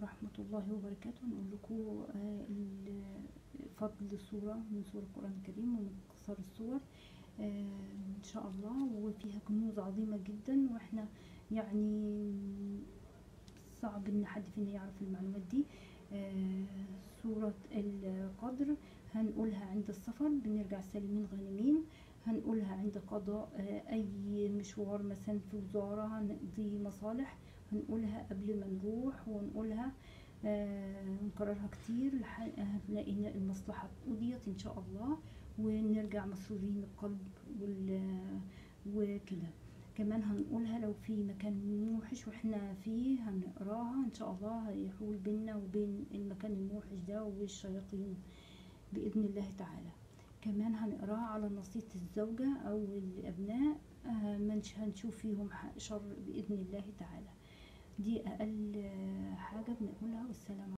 ورحمة الله وبركاته نقول لكم آه، ال- فضل سورة من سور القرآن الكريم ومن قصار السور آه، إن شاء الله وفيها كنوز عظيمة جدا وإحنا يعني صعب إن حد فينا يعرف المعلومات دي آه، سورة القدر هنقولها عند السفر بنرجع سالمين غانمين هنقولها عند قضاء آه، أي مشوار مثلا في وزارة هنقضي مصالح هنقولها قبل ما نروح ونقولها آه، نكررها كتير لح- هنلاقي إن المصلحة قضيت إن شاء الله ونرجع مسرورين القلب وال وكده كمان هنقولها لو في مكان موحش واحنا فيه هنقراها ان شاء الله هيحول بيننا وبين المكان الموحش ده والشياطين بإذن الله تعالى كمان هنقراها على نصية الزوجة أو الأبناء آه، منش هنشوف فيهم ح- شر بإذن الله تعالى دي أقل آه، حاجة بنقولها والسلام